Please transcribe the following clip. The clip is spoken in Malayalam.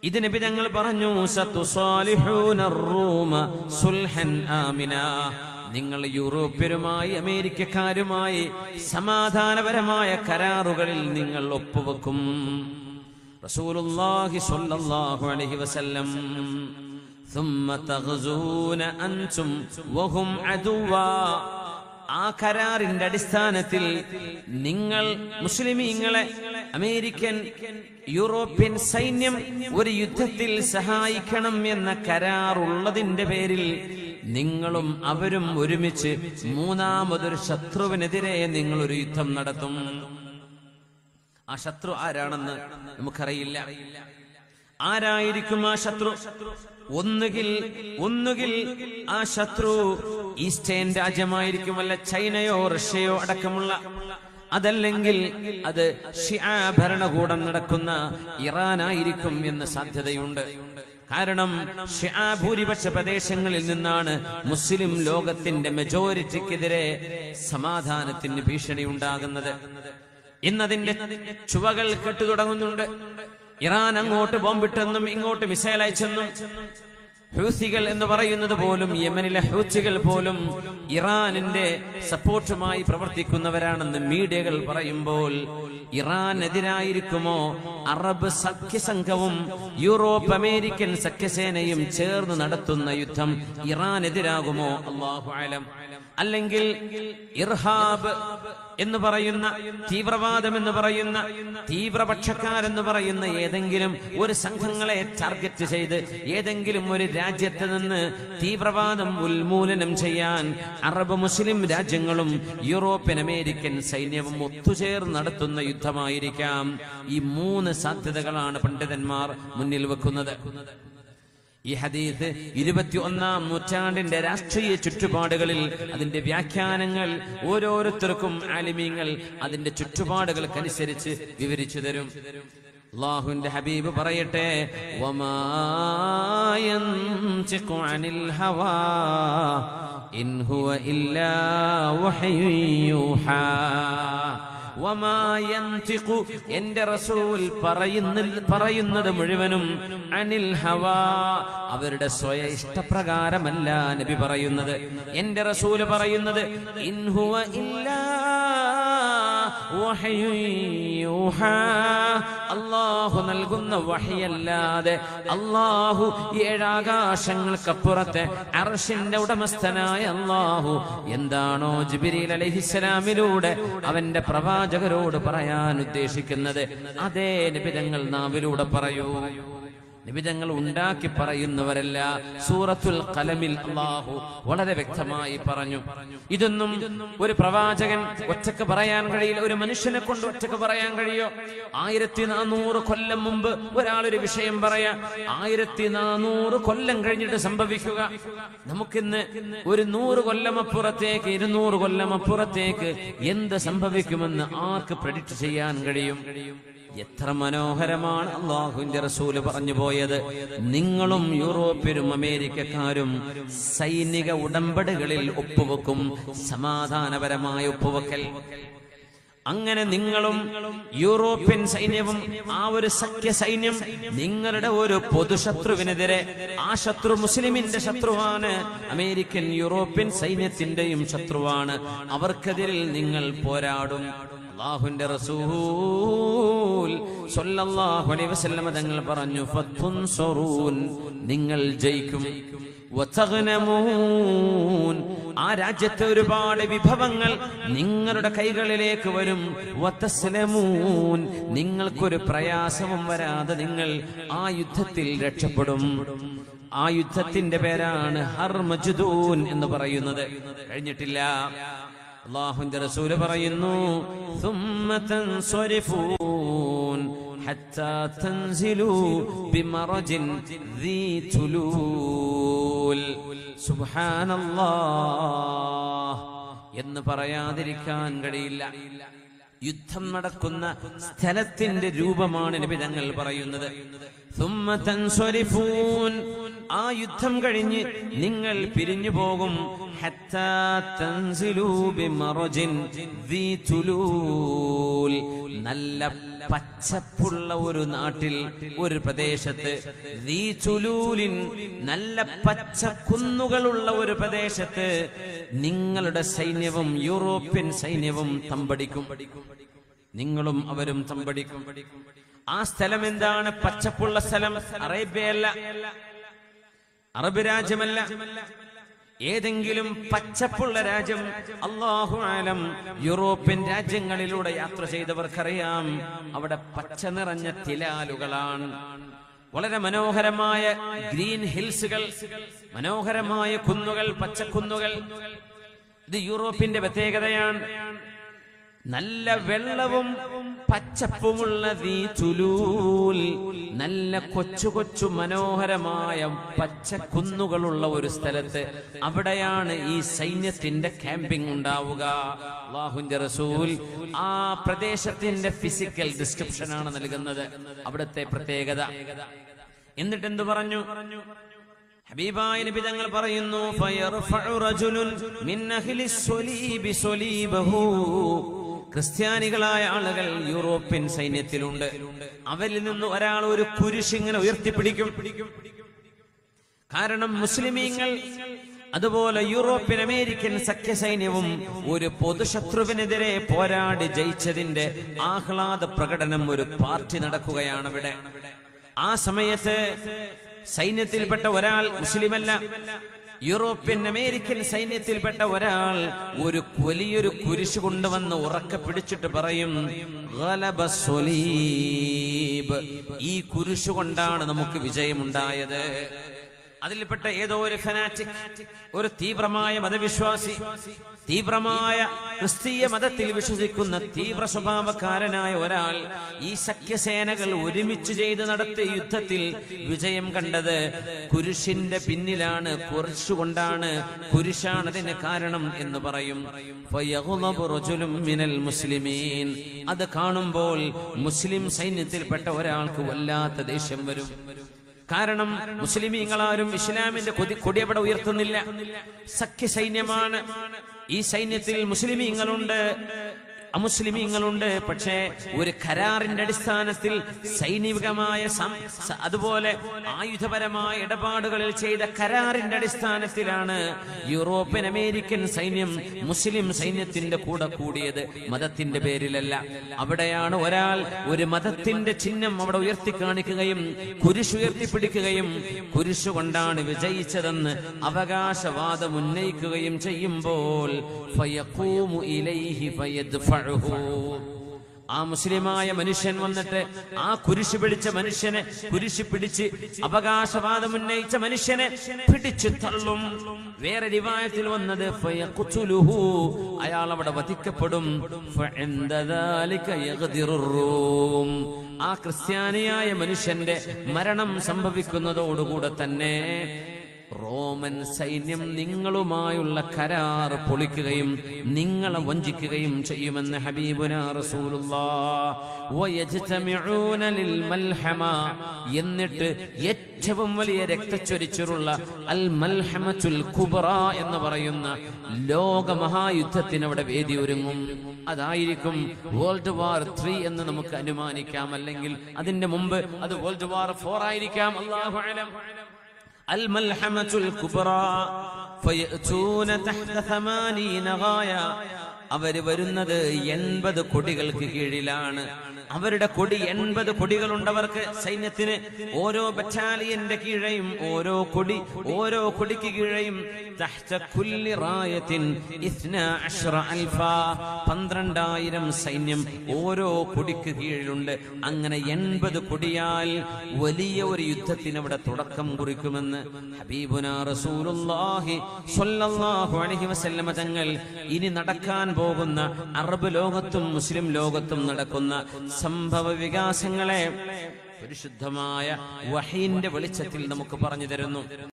ഇത് നബി തങ്ങൾ പറഞ്ഞു സത്തുസാലിഹൂന റൂമ സുൽഹൻ ആമിന നിങ്ങൾ യൂറോപ്യരുമായി അമേരിക്കക്കാരുമായി സമാധാനപരമായ കരാറുകളിൽ നിങ്ങൾ ഒപ്പുവെക്കും റസൂലുള്ളാഹി സ്വല്ലല്ലാഹു അലൈഹി വസല്ലം ثم تغزون أنتم وهم عدوا ആ കരാറിന്റെ അടിസ്ഥാനത്തിൽ നിങ്ങൾ മുസ്ലിമീങ്ങളെ അമേരിക്കൻ യൂറോപ്യൻ സൈന്യം ഒരു യുദ്ധത്തിൽ സഹായിക്കണം എന്ന കരാറുള്ളതിന്റെ പേരിൽ നിങ്ങളും അവരും ഒരുമിച്ച് മൂന്നാമതൊരു ശത്രുവിനെതിരെ നിങ്ങൾ ഒരു യുദ്ധം നടത്തും ആ ശത്രു ആരാണെന്ന് നമുക്കറിയില്ല ആരായിരിക്കും ആ ശത്രു ഒന്നുകിൽ ഒന്നുകിൽ ആ ശത്രു ഈസ്റ്റേൺ രാജ്യമായിരിക്കും അല്ല ചൈനയോ റഷ്യയോ അടക്കമുള്ള അതല്ലെങ്കിൽ അത് ഷിആ ഭരണകൂടം നടക്കുന്ന ഇറാനായിരിക്കും എന്ന് സാധ്യതയുണ്ട് കാരണം ഷിആ ഭൂരിപക്ഷ പ്രദേശങ്ങളിൽ നിന്നാണ് മുസ്ലിം ലോകത്തിന്റെ മെജോറിറ്റിക്കെതിരെ സമാധാനത്തിന് ഭീഷണി ഉണ്ടാകുന്നത് ഇന്നതിന്റെ ചുവകൾ കെട്ടു തുടങ്ങുന്നുണ്ട് ഇറാൻ അങ്ങോട്ട് ബോംബിട്ടെന്നും ഇങ്ങോട്ട് മിസൈൽ അയച്ചെന്നും ഹൂസികൾ എന്ന് പറയുന്നത് പോലും യമനിലെ ഹൂസികൾ പോലും ഇറാനിന്റെ സപ്പോർട്ടുമായി പ്രവർത്തിക്കുന്നവരാണെന്ന് മീഡിയകൾ പറയുമ്പോൾ ഇറാനെതിരായിരിക്കുമോ അറബ് സഖ്യസംഘവും യൂറോപ്പ് അമേരിക്കൻ സഖ്യസേനയും ചേർന്ന് നടത്തുന്ന യുദ്ധം ഇറാനെതിരാകുമോ അള്ളാഹു ആലം അല്ലെങ്കിൽ ഇർഹാബ് എന്ന് പറയുന്ന തീവ്രവാദം എന്ന് പറയുന്ന തീവ്രപക്ഷക്കാരെന്ന് പറയുന്ന ഏതെങ്കിലും ഒരു സംഘങ്ങളെ ടാർഗറ്റ് ചെയ്ത് ഏതെങ്കിലും ഒരു രാജ്യത്ത് നിന്ന് തീവ്രവാദം ഉന്മൂലനം ചെയ്യാൻ അറബ് മുസ്ലിം രാജ്യങ്ങളും യൂറോപ്യൻ അമേരിക്കൻ സൈന്യവും ഒത്തുചേർന്ന് നടത്തുന്ന യുദ്ധമായിരിക്കാം ഈ മൂന്ന് സാധ്യതകളാണ് പണ്ഡിതന്മാർ മുന്നിൽ വെക്കുന്നത് ഈ ഹദീസ് ഇരുപത്തി ഒന്നാം നൂറ്റാണ്ടിന്റെ രാഷ്ട്രീയ ചുറ്റുപാടുകളിൽ അതിന്റെ വ്യാഖ്യാനങ്ങൾ ഓരോരുത്തർക്കും ആലിമീങ്ങൾ അതിന്റെ ചുറ്റുപാടുകൾക്കനുസരിച്ച് വിവരിച്ചു തരും അള്ളാഹുവിന്റെ ഹബീബ് പറയട്ടെ വമാ യൻതിഖു അനിൽ ഹവാ ഇൻ ഹുവ ഇല്ലാ വഹ്യുൻ യൂഹാ വമാ യൻതിഖു എന്റെ റസൂൽ പറയുന്ന പറയുന്നത് മുഴുവനും അനിൽ ഹവാ അവരുടെ സ്വയ ഇഷ്ടപ്രകാരമല്ല നബി പറയുന്നത് എന്റെ റസൂല് പറയുന്നത് ഇൻ ഹുവ ഇല്ലാ വഹ്യുൻ യൂഹാ അല്ലാഹു നൽകുന്ന വഹിയല്ലാതെ അല്ലാഹു ഏഴാകാശങ്ങൾക്കപ്പുറത്തെ അർഷിന്റെ ഉടമസ്ഥനായ അല്ലാഹു എന്താണോ ജിബിരിൽ അലഹിസ്സലാമിലൂടെ അവന്റെ പ്രവാചകരോട് പറയാൻ ഉദ്ദേശിക്കുന്നത് അതേ നിബിതങ്ങൾ നാവിലൂടെ പറയൂ നിബിതങ്ങൾ ഉണ്ടാക്കി പറയുന്നവരല്ല സൂറത്തുൽ കലമിൽ അള്ളാഹു വളരെ വ്യക്തമായി പറഞ്ഞു ഇതൊന്നും ഒരു പ്രവാചകൻ ഒറ്റക്ക് പറയാൻ കഴിയില്ല ഒരു മനുഷ്യനെ കൊണ്ട് ഒറ്റക്ക് പറയാൻ കഴിയോ ആയിരത്തി നാനൂറ് കൊല്ലം മുമ്പ് ഒരാൾ ഒരു വിഷയം പറയാ ആയിരത്തി നാനൂറ് കൊല്ലം കഴിഞ്ഞിട്ട് സംഭവിക്കുക നമുക്കിന്ന് ഒരു നൂറ് കൊല്ലം അപ്പുറത്തേക്ക് ഇരുന്നൂറ് കൊല്ലം അപ്പുറത്തേക്ക് എന്ത് സംഭവിക്കുമെന്ന് ആർക്ക് പ്രഡിക്റ്റ് ചെയ്യാൻ കഴിയും എത്ര മനോഹരമാണ് അള്ളാഹുവിന്റെ റസൂല് പറഞ്ഞു പോയത് നിങ്ങളും യൂറോപ്യരും അമേരിക്കക്കാരും സൈനിക ഉടമ്പടികളിൽ ഒപ്പുവെക്കും സമാധാനപരമായ ഒപ്പുവെക്കൽ അങ്ങനെ നിങ്ങളും യൂറോപ്യൻ സൈന്യവും ആ ഒരു സഖ്യ സൈന്യം നിങ്ങളുടെ ഒരു പൊതുശത്രുവിനെതിരെ ആ ശത്രു മുസ്ലിമിന്റെ ശത്രുവാണ് അമേരിക്കൻ യൂറോപ്യൻ സൈന്യത്തിന്റെയും ശത്രുവാണ് അവർക്കെതിരിൽ നിങ്ങൾ പോരാടും അള്ളാഹുവിന്റെ റസൂൽ സ്വല്ലല്ലാഹു അലൈഹി വസല്ലമ തങ്ങൾ പറഞ്ഞു ഫത്തുൻസുറൂൻ നിങ്ങൾ ജയിക്കും വതഗ്നമൂൻ ആ രാജ്യത്തെ ഒരുപാട് വിഭവങ്ങൾ നിങ്ങളുടെ കൈകളിലേക്ക് വരും വതസ്ലമൂൻ നിങ്ങൾക്കൊരു പ്രയാസവും വരാതെ നിങ്ങൾ ആ യുദ്ധത്തിൽ രക്ഷപ്പെടും ആ യുദ്ധത്തിന്റെ പേരാണ് ഹർമജുദൂൻ എന്ന് പറയുന്നത് കഴിഞ്ഞിട്ടില്ല അള്ളാഹുന്റെ റസൂല് പറയുന്നു ثم تنصرفون حتى تنزلوا بمرج ذي تلول سبحان الله എന്ന് പറയാതിരിക്കാൻ കഴിയില്ല യുദ്ധം നടക്കുന്ന സ്ഥലത്തിന്റെ രൂപമാണ് നബി തങ്ങൾ പറയുന്നത് ثم تنصرفون ആ യുദ്ധം കഴിഞ്ഞ് നിങ്ങൾ പിരിഞ്ഞു പോകും حتى تنزلوا بمرج ذي تلول നല്ല പച്ചപ്പുള്ള ഒരു നാട്ടിൽ ഒരു പ്രദേശത്ത് ദീ ചുലൂലിൻ നല്ല പച്ച കുന്നുകളുള്ള ഒരു പ്രദേശത്ത് നിങ്ങളുടെ സൈന്യവും യൂറോപ്യൻ സൈന്യവും തമ്പടിക്കും നിങ്ങളും അവരും തമ്പടിക്കും ആ സ്ഥലം എന്താണ് പച്ചപ്പുള്ള സ്ഥലം അറേബ്യയല്ല അറബ് രാജ്യമല്ല ഏതെങ്കിലും പച്ചപ്പുള്ള രാജ്യം അള്ളാഹു ആലം യൂറോപ്യൻ രാജ്യങ്ങളിലൂടെ യാത്ര ചെയ്തവർക്കറിയാം അവിടെ പച്ച നിറഞ്ഞ തിലാലുകളാണ് വളരെ മനോഹരമായ ഗ്രീൻ ഹിൽസുകൾ മനോഹരമായ കുന്നുകൾ പച്ചക്കുന്നുകൾ ഇത് യൂറോപ്പിന്റെ പ്രത്യേകതയാണ് നല്ല വെള്ളവും പച്ചപ്പുമുള്ള ദീ തുലൂൽ നല്ല കൊച്ചു കൊച്ചു മനോഹരമായ പച്ചക്കുന്നുകളുള്ള ഒരു സ്ഥലത്ത് അവിടെയാണ് ഈ സൈന്യത്തിന്റെ ക്യാമ്പിംഗ് ഉണ്ടാവുക അള്ളാഹുന്റെ റസൂൽ ആ പ്രദേശത്തിന്റെ ഫിസിക്കൽ ഡിസ്ക്രിപ്ഷൻ ആണ് നൽകുന്നത് അവിടുത്തെ പ്രത്യേകത എന്നിട്ട് എന്തു പറഞ്ഞു ഹബീബായ നബി തങ്ങൾ പറയുന്നു ഫയർഫഉ റജുലുൻ മിൻ അഹ്ലി സ്വലീബി സ്വലീബഹു ക്രിസ്ത്യാനികളായ ആളുകൾ യൂറോപ്യൻ സൈന്യത്തിലുണ്ട് അവരിൽ നിന്ന് ഒരാൾ ഒരു കുരിശ് ഇങ്ങനെ ഉയർത്തിപ്പിടിക്കും കാരണം മുസ്ലിമീങ്ങൾ അതുപോലെ യൂറോപ്യൻ അമേരിക്കൻ സഖ്യസൈന്യവും ഒരു പൊതുശത്രുവിനെതിരെ പോരാടി ജയിച്ചതിന്റെ ആഹ്ലാദ പ്രകടനം ഒരു പാർട്ടി നടക്കുകയാണ് ഇവിടെ ആ സമയത്ത് സൈന്യത്തിൽപ്പെട്ട ഒരാൾ മുസ്ലിമല്ല യൂറോപ്യൻ അമേരിക്കൻ സൈന്യത്തിൽപ്പെട്ട ഒരാൾ ഒരു വലിയൊരു കുരിശ് കൊണ്ടുവന്ന് ഉറക്കെ പിടിച്ചിട്ട് പറയും "ഗലബ സ്വലീബ്." ഈ കുരിശ് കൊണ്ടാണ് നമുക്ക് വിജയമുണ്ടായത് അതിൽപ്പെട്ട ഏതോ ഒരു ഫനാറ്റിക് ഒരു തീവ്രമായ മതവിശ്വാസി തീവ്രമായ ക്രിസ്തീയ മതത്തിൽ വിശ്വസിക്കുന്ന തീവ്ര സ്വഭാവക്കാരനായ ഒരാൾ ഈ സഖ്യസേനകൾ ഒരുമിച്ച് ചെയ്ത് നടത്തിയ യുദ്ധത്തിൽ വിജയം കണ്ടത് കുരിശിന്റെ പിന്നിലാണ് കുരിശുകൊണ്ടാണ് കുരിശാണ് അതിന് കാരണം എന്ന് പറയും ഫയഗ്ളബു റജുലുൻ മിനൽ മുസ്ലിമീൻ അത് കാണുമ്പോൾ മുസ്ലിം സൈന്യത്തിൽപ്പെട്ട ഒരാൾക്ക് വല്ലാത്ത ദേഷ്യം വരും കാരണം മുസ്ലിമീങ്ങളാരും ഇസ്ലാമിന്റെ കൊതി കൊടിയവിടെ ഉയർത്തുന്നില്ല സഖ്യ സൈന്യമാണ് ഈ സൈന്യത്തിൽ മുസ്ലിമീങ്ങളുണ്ട് അമുസ്ലിമീങ്ങളുണ്ട് പക്ഷേ ഒരു കരാറിന്റെ അടിസ്ഥാനത്തിൽ സൈനികമായ സം- സ- അതുപോലെ ആയുധപരമായ ഇടപാടുകളിൽ ചെയ്ത കരാറിന്റെ അടിസ്ഥാനത്തിലാണ് യൂറോപ്യൻ അമേരിക്കൻ സൈന്യം മുസ്ലിം സൈന്യത്തിന്റെ കൂടെ കൂടിയത് മതത്തിന്റെ പേരിലല്ല അവിടെയാണ് ഒരാൾ ഒരു മതത്തിന്റെ ചിഹ്നം അവിടെ ഉയർത്തി കാണിക്കുകയും കുരിശ് ഉയർത്തിപ്പിടിക്കുകയും കുരിശു കൊണ്ടാണ് വിജയിച്ചതെന്ന് അവകാശവാദം ഉന്നയിക്കുകയും ചെയ്യുമ്പോൾ ഫയഖൂമു ഇലൈഹി ഫയദ്ഫഉഹു. ആ മുസ്ലിമായ മനുഷ്യൻ വന്നിട്ട് ആ കുരിശ് പിടിച്ച മനുഷ്യനെ കുരിശ് പിടിച്ച് അവകാശവാദം ഉന്നയിച്ച മനുഷ്യനെ പിടിച്ചു തള്ളും വേറെ റിവായത്തിൽ വന്നത് ഫയഖ്തുലുഹു. അയാൾ അവിടെ വധിക്കപ്പെടും ഫഇൻദ ദാലിക യഗ്ദിറുർ റൂം. ആ ക്രിസ്ത്യാനിയായ മനുഷ്യന്റെ മരണം സംഭവിക്കുന്നതോടുകൂടെ തന്നെ റോമൻ സൈന്യം നിങ്ങളുമായുള്ള കരാർ പൊളിക്കുകയും നിങ്ങളെ വഞ്ചിക്കുകയും ചെയ്യുമെന്ന് ഹബീബുന റസൂലുള്ള എന്നിട്ട് ഏറ്റവും വലിയ രക്തച്ചൊരിച്ചിലുള്ള അൽ മൽഹമത്തുൽ കുബ്ര എന്ന് പറയുന്ന ലോക മഹായുദ്ധത്തിന് അവിടെ വേദി ഒരുങ്ങും അതായിരിക്കും വേൾഡ് വാർ ത്രീ എന്ന് നമുക്ക് അനുമാനിക്കാം അല്ലെങ്കിൽ അതിന്റെ മുമ്പ് അത് വേൾഡ് വാർ ഫോർ ആയിരിക്കാം അള്ളാഹു അലം الملحمة الكبرى فيأتون تحت ثمانين غاية അവര് വരുന്നത് എൺപത് കൊടികൾക്ക് കീഴിലാണ് അവരുടെ കൊടി എൺപത് കൊടികളുണ്ടവർക്ക് സൈന്യത്തിന് ഓരോ ബറ്റാലിയന്റെ കീഴെയും ഓരോ കൊടി ഓരോ കൊടിക്ക് കീഴെയും തഹ്ത കുല്ലി റായത്തിൻ ഇസ്നാ അശ്റ അൽഫ പന്ത്രണ്ടായിരം സൈന്യം ഓരോ കൊടിക്ക് കീഴിലുണ്ട് അങ്ങനെ എൺപത് കൊടിയാൽ വലിയ ഒരു യുദ്ധത്തിന് അവിടെ തുടക്കം കുറിക്കുമെന്ന് ഹബീബുന റസൂലുള്ളാഹി സ്വല്ലല്ലാഹു അലൈഹി വസല്ലമ തങ്ങൾ ഇനി നടക്കാൻ പോകുന്ന അറബ് ലോകത്തും മുസ്ലിം ലോകത്തും നടക്കുന്ന സംഭവ വികാസങ്ങളെ പരിശുദ്ധമായ വഹീന്റെ വെളിച്ചത്തിൽ നമുക്ക് പറഞ്ഞു തരുന്നു